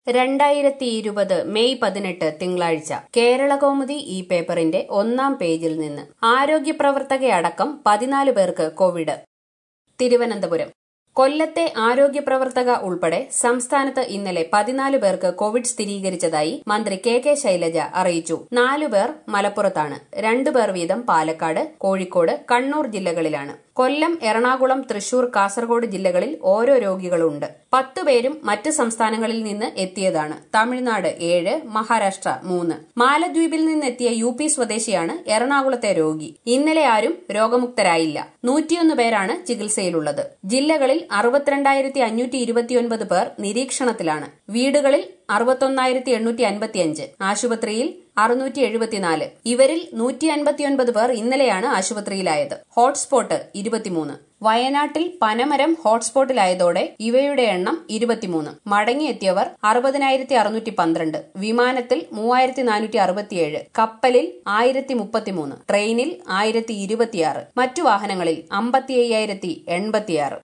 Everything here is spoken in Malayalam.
രണ്ടായിരത്തി ഇരുപത് മെയ് പതിനെട്ട് തിങ്കളാഴ്ച കേരളകൗമുദി ഈ പേപ്പറിന്റെ ഒന്നാം പേജിൽ നിന്ന് ആരോഗ്യ പ്രവർത്തകയടക്കം പതിനാല് പേർക്ക് കോവിഡ് തിരുവനന്തപുരം കൊല്ലത്തെ ആരോഗ്യ പ്രവർത്തക ഉൾപ്പെടെ സംസ്ഥാനത്ത് ഇന്നലെ പതിനാല് പേർക്ക് കോവിഡ് സ്ഥിരീകരിച്ചതായി മന്ത്രി കെ കെ ശൈലജ അറിയിച്ചു നാലുപേർ മലപ്പുറത്താണ് രണ്ടുപേർ വീതം പാലക്കാട് കോഴിക്കോട് കണ്ണൂർ ജില്ലകളിലാണ് കൊല്ലം എറണാകുളം തൃശൂർ കാസർഗോഡ് ജില്ലകളിൽ ഓരോ രോഗികളുണ്ട് പത്തുപേരും മറ്റ് സംസ്ഥാനങ്ങളിൽ നിന്ന് എത്തിയതാണ് തമിഴ്നാട് ഏഴ് മഹാരാഷ്ട്ര മൂന്ന് മാലദ്വീപിൽ നിന്നെത്തിയ യു പി സ്വദേശിയാണ് എറണാകുളത്തെ രോഗി ഇന്നലെ ആരും രോഗമുക്തരായില്ല നൂറ്റിയൊന്ന് പേരാണ് ചികിത്സയിലുള്ളത് ജില്ലകളിൽ അറുപത്തിരണ്ടായിരത്തി അഞ്ഞൂറ്റി ഇരുപത്തിയൊൻപത് പേർ നിരീക്ഷണത്തിലാണ് വീടുകളിൽ അറുപത്തൊന്നായിരത്തി എണ്ണൂറ്റി അൻപത്തിയഞ്ച് ആശുപത്രിയിൽ അറുന്നൂറ്റി എഴുപത്തിനാല് ഇവരിൽ നൂറ്റി അൻപത്തിയൊൻപത് പേർ ഇന്നലെയാണ് ആശുപത്രിയിലായത് ഹോട്ട്സ്പോട്ട് ഇരുപത്തിമൂന്ന് വയനാട്ടിൽ പനമരം ഹോട്ട്സ്പോട്ടിലായതോടെ ഇവയുടെ എണ്ണം ഇരുപത്തിമൂന്ന് മടങ്ങിയെത്തിയവർ അറുപതിനായിരത്തി അറുന്നൂറ്റി പന്ത്രണ്ട് വിമാനത്തിൽ മൂവായിരത്തി നാനൂറ്റി അറുപത്തിയേഴ് കപ്പലിൽ ആയിരത്തി മുപ്പത്തിമൂന്ന് ട്രെയിനിൽ ആയിരത്തി ഇരുപത്തിയാറ് മറ്റു വാഹനങ്ങളിൽ അമ്പത്തി അയ്യായിരത്തി എൺപത്തിയാറ്